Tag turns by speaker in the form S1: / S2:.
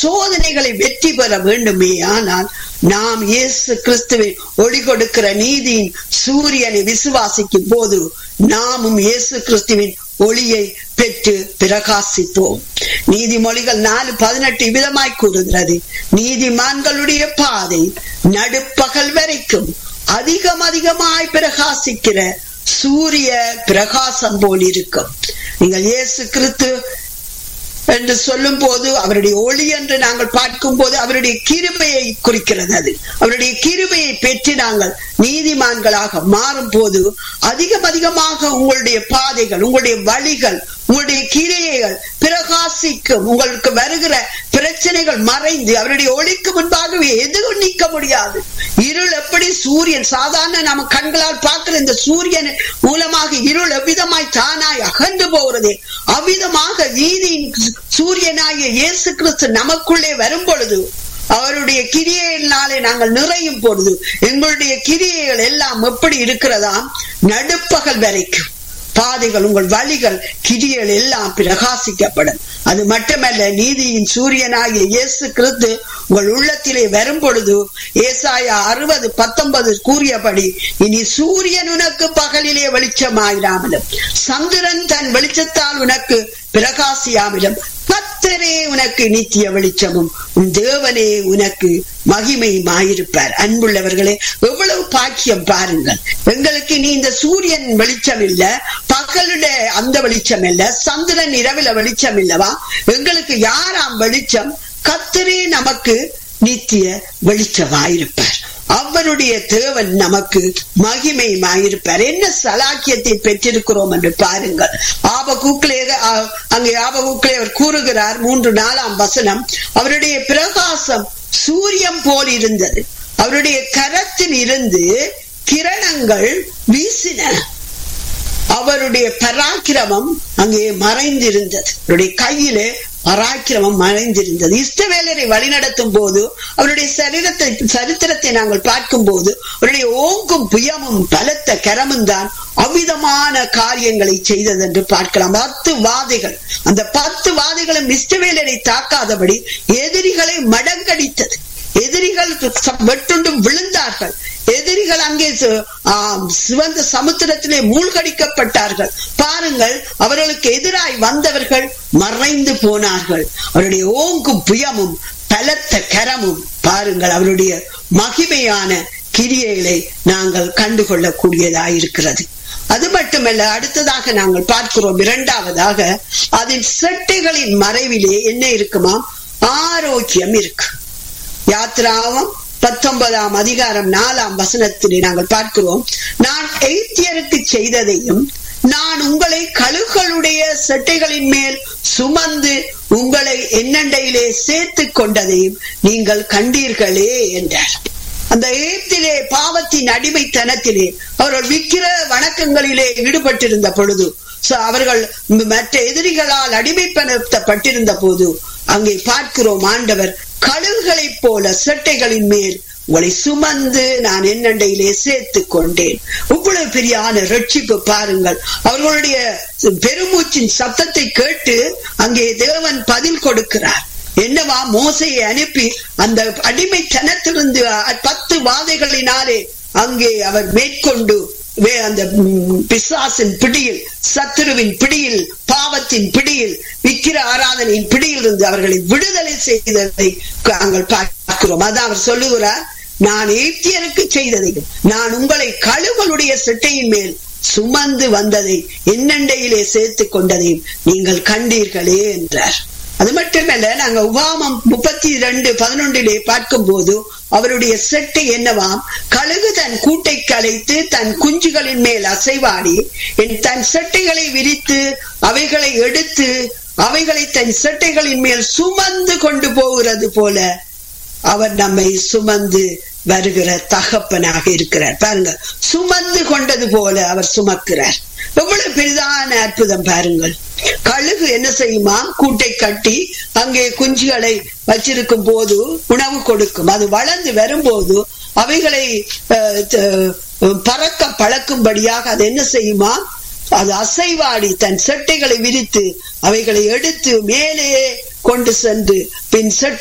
S1: சோதனைகளை வெற்றி பெற வேண்டுமே ஆனால் நாம் இயேசு கிறிஸ்துவின் ஒளி கொடுக்கிற நீதியின் சூரியனை விசுவாசிக்கும் போது நாமும் இயேசு கிறிஸ்துவின் ஒளியை பெற்று பிரகாசிப்போம் நீதிமொழிகள் நாலு பதினெட்டு விதமாய் கூறுகிறது நீதிமான்களுடைய பாதை நடுப்பகல் வரைக்கும் அதிகம் அதிகமாய் பிரகாசிக்கிற சூரிய பிரகாசம் போல் இருக்கும் நீங்கள் இயேசு கிறிஸ்து என்று சொல்லும் போது அவருடைய ஒளி என்று நாங்கள் பார்க்கும் போது அவருடைய கிருபையை குறிக்கிறது அது அவருடைய கிருபையை பெற்று நாங்கள் நீதிமான்களாக மாறும் போது அதிகம் அதிகமாக உங்களுடைய பாதைகள் உங்களுடைய வழிகள் உங்களுடைய கிரியைகள் பிரகாசிக்கும் உங்களுக்கு வருகிற பிரச்சனைகள் மறைந்து அவருடைய ஒளிக்கு முன்பாகவே எதுவும் நீக்க முடியாது இருள் எப்படி சூரியன் சாதாரண நம்ம கண்களால் பார்க்கிற இந்த சூரியன் மூலமாக இருள் எவ்விதமாய் தானாய் அகன்று போகிறதே அவ்விதமாக வீதியின் சூரியனாகிய இயேசு கிறிஸ்து நமக்குள்ளே வரும் பொழுது அவருடைய கிரியையினாலே நாங்கள் நிறையும் பொழுது எங்களுடைய கிரியைகள் எல்லாம் எப்படி இருக்கிறதா நடுப்பகல் வரைக்கும் பாதைகள் உங்கள் வழிகள் கிரிகள் எல்லாம் பிரகாசிக்கப்படும் அது மட்டுமல்ல நீதியின் சூரியனாகிய இயேசு கிறிஸ்து உங்கள் உள்ளத்திலே வரும் பொழுது ஏசாயா அறுபது பத்தொன்பது கூறியபடி இனி சூரியன் உனக்கு பகலிலே வெளிச்சமாயிராமலும் சந்திரன் தன் வெளிச்சத்தால் உனக்கு பிரகாசியாமலும் கத்தரே உனக்கு நித்திய வெளிச்சமும் உன் தேவனே உனக்கு மகிமையுமாயிருப்பார் அன்புள்ளவர்களே எவ்வளவு பாக்கியம் பாருங்கள் எங்களுக்கு நீ இந்த சூரியன் வெளிச்சம் இல்ல பகலுட அந்த வெளிச்சம் இல்ல சந்திரன் இரவில வெளிச்சம் இல்லவா எங்களுக்கு யாராம் வெளிச்சம் கத்தரே நமக்கு நித்திய வெளிச்சமாயிருப்பார் அவருடைய தேவன் நமக்கு மகிமையுமாயிருப்பார் என்ன சலாக்கியத்தை பெற்றிருக்கிறோம் என்று பாருங்கள் ஆபகுக்களே அங்கே ஆபகுக்களே அவர் கூறுகிறார் மூன்று நாலாம் வசனம் அவருடைய பிரகாசம் சூரியம் போல் இருந்தது அவருடைய கரத்தில் இருந்து கிரணங்கள் வீசின அவருடைய பராக்கிரமம் அங்கே மறைந்திருந்தது அவருடைய கையிலே பராக்கிரமம் மறைந்திருந்தது இஷ்டவேலரை வழிநடத்தும் போது அவருடைய சரீரத்தை சரித்திரத்தை நாங்கள் பார்க்கும் போது அவருடைய ஓங்கும் புயமும் பலத்த கரமும் தான் அவ்விதமான காரியங்களை செய்தது என்று பார்க்கலாம் பத்து வாதைகள் அந்த பத்து வாதைகளும் இஷ்டவேலரை தாக்காதபடி எதிரிகளை மடங்கடித்தது எதிரிகள் வெட்டுண்டும் விழுந்தார்கள் எதிரிகள் அங்கே சிவந்த சமுத்திரத்திலே மூழ்கடிக்கப்பட்டார்கள் பாருங்கள் அவர்களுக்கு எதிராய் வந்தவர்கள் மறைந்து போனார்கள் அவருடைய ஓங்கும் புயமும் பலத்த கரமும் பாருங்கள் அவருடைய மகிமையான கிரியைகளை நாங்கள் கண்டுகொள்ளக்கூடியதாயிருக்கிறது அது மட்டுமல்ல அடுத்ததாக நாங்கள் பார்க்கிறோம் இரண்டாவதாக அதன் செட்டைகளின் மறைவிலே என்ன இருக்குமா ஆரோக்கியம் இருக்கு யாத்ராவம் பத்தொன்பதாம் அதிகாரம் நாலாம் வசனத்திலே நாங்கள் பார்க்கிறோம் நான் எய்த்தியருக்கு செய்ததையும் நான் உங்களை கழுகளுடைய செட்டைகளின் மேல் சுமந்து உங்களை என்னண்டையிலே சேர்த்து கொண்டதையும் நீங்கள் கண்டீர்களே என்றார் அந்த எகிப்திலே பாவத்தின் அடிமைத்தனத்திலே அவர்கள் விக்கிர வணக்கங்களிலே ஈடுபட்டிருந்த பொழுது அவர்கள் மற்ற எதிரிகளால் அடிமைப்படுத்தப்பட்டிருந்த போது அங்கே பார்க்கிறோம் ஆண்டவர் கழுகுகளைப் போல செட்டைகளின் மேல் உங்களை சுமந்து நான் என்னண்டையிலே சேர்த்து கொண்டேன் இவ்வளவு பெரியான ரட்சிப்பு பாருங்கள் அவர்களுடைய பெருமூச்சின் சத்தத்தை கேட்டு அங்கே தேவன் பதில் கொடுக்கிறார் என்னவா மோசையை அனுப்பி அந்த அடிமைத்தனத்திலிருந்து பத்து வாதைகளினாலே அங்கே அவர் மேற்கொண்டு அந்த பிசாசின் பிடியில் சத்துருவின் பிடியில் பாவத்தின் பிடியில் விக்கிர ஆராதனையின் பிடியில் இருந்து அவர்களை விடுதலை செய்ததை நாங்கள் பார்க்கிறோம் அதான் அவர் சொல்லுகிறார் நான் ஏத்தியருக்கு செய்ததையும் நான் உங்களை கழுகளுடைய செட்டையின் மேல் சுமந்து வந்ததை என்னண்டையிலே சேர்த்து கொண்டதையும் நீங்கள் கண்டீர்களே என்றார் அது மட்டுமல்ல நாங்க உபாமம் முப்பத்தி இரண்டு பதினொன்றிலே பார்க்கும் போது அவருடைய செட்டை என்னவாம் கழுகு தன் கூட்டை கலைத்து தன் குஞ்சுகளின் மேல் அசைவாடி தன் செட்டைகளை விரித்து அவைகளை எடுத்து அவைகளை தன் செட்டைகளின் மேல் சுமந்து கொண்டு போகிறது போல அவர் நம்மை சுமந்து வருகிற தகப்பனாக இருக்கிறார் பாருங்க சுமந்து கொண்டது போல அவர் சுமக்கிறார் எவ்வளவு பெரிதான அற்புதம் பாருங்கள் கழுகு என்ன செய்யுமா கூட்டை கட்டி அங்கே குஞ்சுகளை வச்சிருக்கும் போது உணவு கொடுக்கும் அது வளர்ந்து வரும்போது அவைகளை பறக்க பழக்கும்படியாக அது என்ன செய்யுமா அது அசைவாடி தன் செட்டைகளை விரித்து அவைகளை எடுத்து மேலே கொண்டு சென்று பின் செட்டை